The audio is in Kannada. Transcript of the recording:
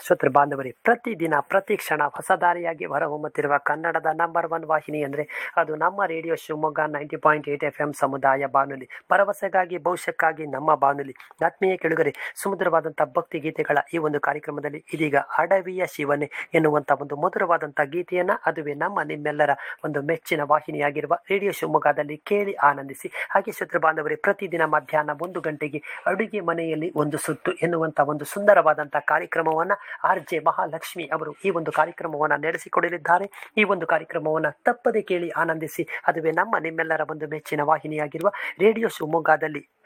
ಶ್ರೋತೃ ಬಾಂಧವರೇ ಪ್ರತಿದಿನ ಪ್ರತಿ ಕ್ಷಣ ಹೊಸ ದಾರಿಯಾಗಿ ಹೊರಹೊಮ್ಮುತ್ತಿರುವ ಕನ್ನಡದ ನಂಬರ್ ಒನ್ ವಾಹಿನಿ ಅಂದರೆ ಅದು ನಮ್ಮ radio Shivamogga ninety point eight F M ಸಮುದಾಯ ಬಾನುಲಿ ಭರವಸೆಗಾಗಿ ಭವಿಷ್ಯಕ್ಕಾಗಿ ನಮ್ಮ ಬಾನುಲಿ ಆತ್ಮೀಯ ಕೆಳಗರೆ ಸುಮಧುರವಾದಂಥ ಭಕ್ತಿ ಗೀತೆಗಳ ಈ ಒಂದು ಕಾರ್ಯಕ್ರಮದಲ್ಲಿ ಇದೀಗ ಅಡವಿಯ ಶಿವನೇ ಎನ್ನುವಂಥ ಒಂದು ಮಧುರವಾದಂಥ ಗೀತೆಯನ್ನು ಅದುವೇ ನಮ್ಮ ನಿಮ್ಮೆಲ್ಲರ ಒಂದು ಮೆಚ್ಚಿನ ವಾಹಿನಿಯಾಗಿರುವ ರೇಡಿಯೋ ಶಿವಮೊಗ್ಗದಲ್ಲಿ ಕೇಳಿ ಆನಂದಿಸಿ ಹಾಗೆ ಶ್ರೋತೃ ಬಾಂಧವರೇ ಪ್ರತಿದಿನ ಮಧ್ಯಾಹ್ನ ಒಂದು ಗಂಟೆಗೆ ಅಡುಗೆ ಮನೆಯಲ್ಲಿ ಒಂದು ಸುತ್ತು ಎನ್ನುವಂಥ ಒಂದು ಸುಂದರವಾದಂಥ ಕಾರ್ಯಕ್ರಮವನ್ನು ಆರ್ ಜೆ ಮಹಾಲಕ್ಷ್ಮಿ ಅವರು ಈ ಒಂದು ಕಾರ್ಯಕ್ರಮವನ್ನು ನಡೆಸಿಕೊಡಲಿದ್ದಾರೆ ಈ ಒಂದು ಕಾರ್ಯಕ್ರಮವನ್ನು ತಪ್ಪದೆ ಕೇಳಿ ಆನಂದಿಸಿ ಅದುವೇ ನಮ್ಮ ನಿಮ್ಮೆಲ್ಲರ ಒಂದು ಮೆಚ್ಚಿನ ವಾಹಿನಿಯಾಗಿರುವ ರೇಡಿಯೋ ಶಿವಮೊಗ್ಗದಲ್ಲಿ